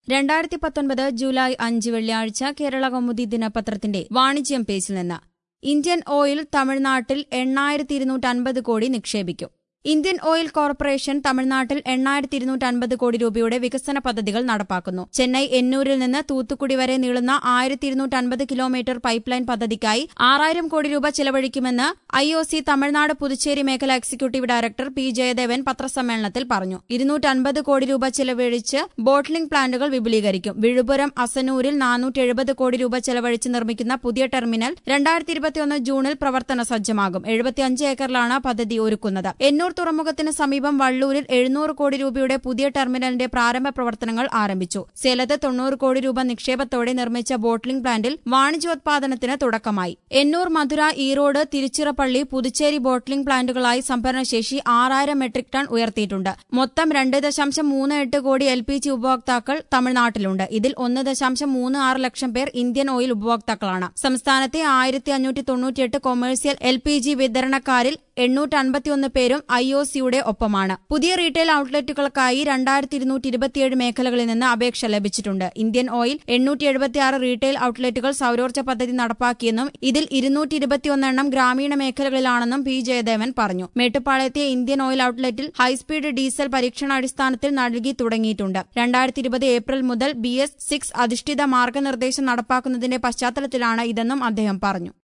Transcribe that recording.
രണ്ടായിരത്തി പത്തൊൻപത് ജൂലൈ അഞ്ച് വെള്ളിയാഴ്ച കേരള കൗമുദി ദിനപത്രത്തിന്റെ വാണിജ്യം പേജിൽ നിന്ന് ഇന്ത്യൻ ഓയിൽ തമിഴ്നാട്ടിൽ എണ്ണായിരത്തി ഇരുന്നൂറ്റി അൻപത് കോടി നിക്ഷേപിക്കും ഇന്ത്യൻ ഓയിൽ കോർപ്പറേഷൻ തമിഴ്നാട്ടിൽ എണ്ണായിരത്തി ഇരുന്നൂറ്റി അൻപത് കോടി രൂപയുടെ വികസന പദ്ധതികൾ നടപ്പാക്കുന്നു ചെന്നൈ എന്നൂരിൽ നിന്ന് തൂത്തുക്കുടി വരെ നീളുന്ന ആയിരത്തി ഇരുന്നൂറ്റി അൻപത് കിലോമീറ്റർ പൈപ്പ് ലൈൻ പദ്ധതിക്കായി ആറായിരം കോടി രൂപ ചെലവഴിക്കുമെന്ന് I O C Tamil Nadu Puducherry മേഖല എക്സിക്യൂട്ടീവ് ഡയറക്ടർ പി ജയദേവൻ പത്രസമ്മേളനത്തിൽ പറഞ്ഞു ഇരുന്നൂറ്റി അൻപത് കോടി രൂപ ചെലവഴിച്ച് ബോട്ട്ലിംഗ് പ്ലാന്റുകൾ വിപുലീകരിക്കും വിഴുപുരം അസനൂരിൽ നാനൂറ്റി എഴുപത് കോടി രൂപ ചെലവഴിച്ച് നിർമ്മിക്കുന്ന പുതിയ ടെർമിനൽ രണ്ടായിരത്തി ഇരുപത്തിയൊന്ന് ജൂണിൽ പ്രവർത്തന സജ്ജമാകും എഴുപത്തിയഞ്ച് ഏക്കറിലാണ് പദ്ധതി ഒരുക്കുന്നത് എന്നൂർ തുറമുഖത്തിന് സമീപം വള്ളൂരിൽ എഴുന്നൂറ് കോടി രൂപയുടെ പുതിയ ടെർമിനലിന്റെ പ്രാരംഭ പ്രവർത്തനങ്ങൾ ആരംഭിച്ചു സേലത്ത് തൊണ്ണൂറ് കോടി രൂപ നിക്ഷേപത്തോടെ നിർമ്മിച്ച ബോട്ട്ലിംഗ് പ്ലാന്റിൽ വാണിജ്യോത്പാദനത്തിന് തുടക്കമായി എന്നൂർ മധുര ഈറോഡ് തിരുച്ചിറപ്പള്ളി പുതുച്ചേരി ബോട്ട്ലിംഗ് പ്ലാന്റുകളായി സംഭരണശേഷി ആറായിരം മെട്രിക് ടൺ ഉയർത്തിയിട്ടുണ്ട് മൊത്തം രണ്ട് ദശാംശം മൂന്ന് എട്ട് കോടി എൽ പി ജി ഉപഭോക്താക്കൾ തമിഴ്നാട്ടിലുണ്ട് ഇതിൽ ഒന്ന് ദശാംശം മൂന്ന് ആറ് ലക്ഷം പേർ ഇന്ത്യൻ ഓയിൽ ഉപഭോക്താക്കളാണ് സംസ്ഥാനത്തെ ആയിരത്തി അഞ്ഞൂറ്റി തൊണ്ണൂറ്റിയെട്ട് കൊമേഴ്സ്യൽ എൽ പി ജി വിതരണക്കാരിൽ എണ്ണൂറ്റി അൻപത്തിയൊന്ന് പേരും ഐ ഒ സിയുടെ ഒപ്പമാണ് പുതിയ റീറ്റെയിൽ ഔട്ട്ലെറ്റുകൾക്കായി രണ്ടായിരത്തി ഇരുന്നൂറ്റി ഇരുപത്തിയേഴ് മേഖലകളിൽ നിന്ന് അപേക്ഷ ലഭിച്ചിട്ടുണ്ട് ഇന്ത്യൻ ഓയിൽ എണ്ണൂറ്റി എഴുപത്തിയാറ് റീറ്റെയിൽ ഔട്ട്ലെറ്റുകൾ സൌരോർജ്ജ പദ്ധതി നടപ്പാക്കിയെന്നും ഇതിൽ ഇരുന്നൂറ്റി ഇരുപത്തിയൊന്നെണ്ണം ഗ്രാമീണ മേഖലകളിലാണെന്നും പി ജയദേവൻ പറഞ്ഞു മേട്ടുപ്പാളയത്തെ ഇന്ത്യൻ ഓയിൽ ഔട്ട്ലെറ്റിൽ ഹൈസ്പീഡ് ഡീസൽ പരീക്ഷണാടിസ്ഥാനത്തിൽ നൽകി തുടങ്ങിയിട്ടുണ്ട് രണ്ടായിരത്തി ഇരുപത് ഏപ്രിൽ മുതൽ ബി എസ് സിക്സ് അധിഷ്ഠിത മാർഗനിർദ്ദേശം നടപ്പാക്കുന്നതിന്റെ പശ്ചാത്തലത്തിലാണ് ഇതെന്നും അദ്ദേഹം പറഞ്ഞു